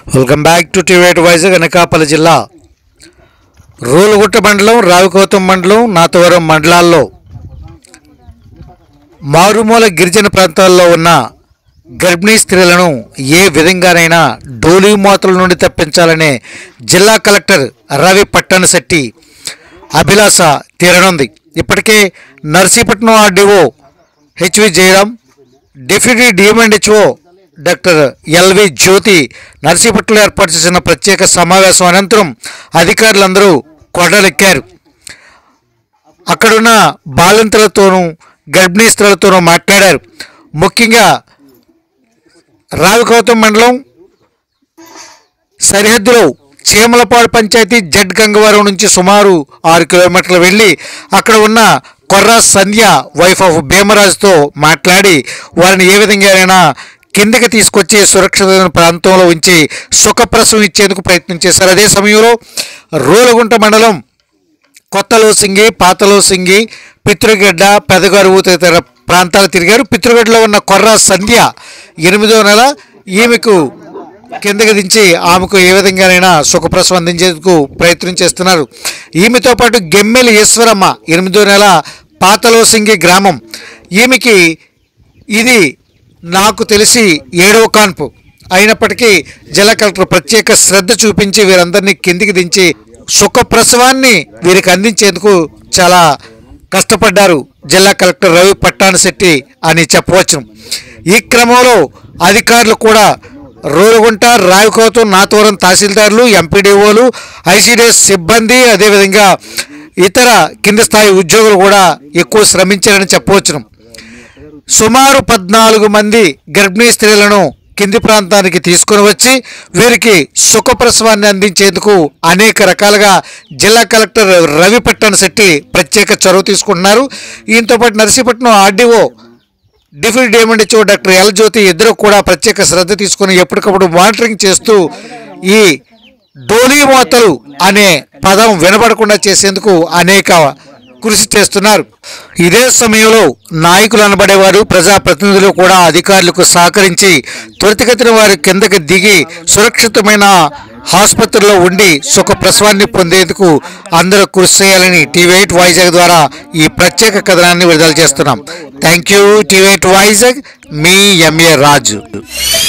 welcome back to టివేట్ వైజాగ్ అనకాపల్లి జిల్లా రోలుగుట్ట మండలం రావికోతం మండలం నాతవరం మండలాల్లో మారుమూల గిరిజన ప్రాంతాల్లో ఉన్న గర్భిణీ స్త్రీలను ఏ విధంగానైనా డోలీ మోతల నుండి తప్పించాలనే జిల్లా కలెక్టర్ రవి పట్టణశెట్టి అభిలాష తీరనుంది ఇప్పటికే Narsipatnam RDO HV Jayaram deputy DMHO doctor LV Jyothi నర్సీపట్నంలో ఏర్పాటు చేసిన ప్రత్యేక సమావేశం అనంతరం అధికారులందరూ కొండలెక్కారు అక్కడున్న బాలింతలతోనూ గర్భిణీ స్త్రీలతోనూ మాట్లాడారు ముఖ్యంగా రావికౌతం మండలం సరిహద్దులో చీమలపాడు పంచాయతీ జడ్ గంగవరం నుంచి సుమారు ఆరు కిలోమీటర్లు వెళ్ళి అక్కడ ఉన్న కొర్రా సంధ్య వైఫ్ ఆఫ్ భీమరాజుతో మాట్లాడి వారిని ఏ విధంగానైనా కిందకి తీసుకొచ్చి సురక్షితమైన ప్రాంతంలో ఉంచి సుఖప్రసవం ఇచ్చేందుకు ప్రయత్నం చేశారు అదే సమయంలో రోలగుంట మండలం కొత్తలోసింగి పాతలోసింగి పితృగడ్డ పెదగరువు తదితర ప్రాంతాలు తిరిగారు పితృగడ్డలో ఉన్న కొర్ర సంధ్య ఎనిమిదో నెల ఈమెకు కిందకి దించి ఆమెకు ఏ విధంగానైనా సుఖప్రసవం అందించేందుకు ప్రయత్నం చేస్తున్నారు ఈమెతో పాటు గెమ్మెలి ఈశ్వరమ్మ ఎనిమిదో నెల పాతలోసింగి గ్రామం ఈమెకి ఇది నాకు తెలిసి ఏడవ కాన్పు అయినప్పటికీ జిల్లా కలెక్టర్ ప్రత్యేక శ్రద్ధ చూపించి వీరందరినీ కిందికి దించి సుఖప్రసవాన్ని వీరికి అందించేందుకు చాలా కష్టపడ్డారు జిల్లా కలెక్టర్ రవి పట్టాణశెట్టి అని చెప్పవచ్చు ఈ క్రమంలో అధికారులు కూడా రోలుగుంట రావికోతం నాతవరం తహసీల్దార్లు ఎంపీడీఓలు ఐసీడీఎస్ సిబ్బంది అదేవిధంగా ఇతర కింద స్థాయి ఉద్యోగులు కూడా ఎక్కువ శ్రమించారని చెప్పవచ్చును సుమారు పద్నాలుగు మంది గర్భిణీ స్త్రీలను కింది ప్రాంతానికి తీసుకుని వచ్చి వీరికి సుఖప్రసవాన్ని అందించేందుకు అనేక రకాలుగా జిల్లా కలెక్టర్ రవి శెట్టి ప్రత్యేక చొరవ తీసుకుంటున్నారు ఈయనతో పాటు Narsipatnam RDO deputy DMHO doctor L Jyothi ఇద్దరు కూడా ప్రత్యేక శ్రద్ధ తీసుకుని ఎప్పటికప్పుడు మానిటరింగ్ చేస్తూ ఈ డోలీ మోతలు అనే పదం వినబడకుండా చేసేందుకు అనేక కృషి చేస్తున్నారు ఇదే సమయంలో నాయకులు అనబడేవారు ప్రజాప్రతినిధులు కూడా అధికారులకు సహకరించి త్వరితగతిన వారి కిందకి దిగి సురక్షితమైన ఆసుపత్రిలో ఉండి సుఖ ప్రసవాన్ని పొందేందుకు అందరూ కృషి చేయాలని టీవీ ఎయిట్ వైజాగ్ ద్వారా ఈ ప్రత్యేక కథనాన్ని విడుదల చేస్తున్నాం thank you TV eight Vizag మీ ఎంఏ రాజు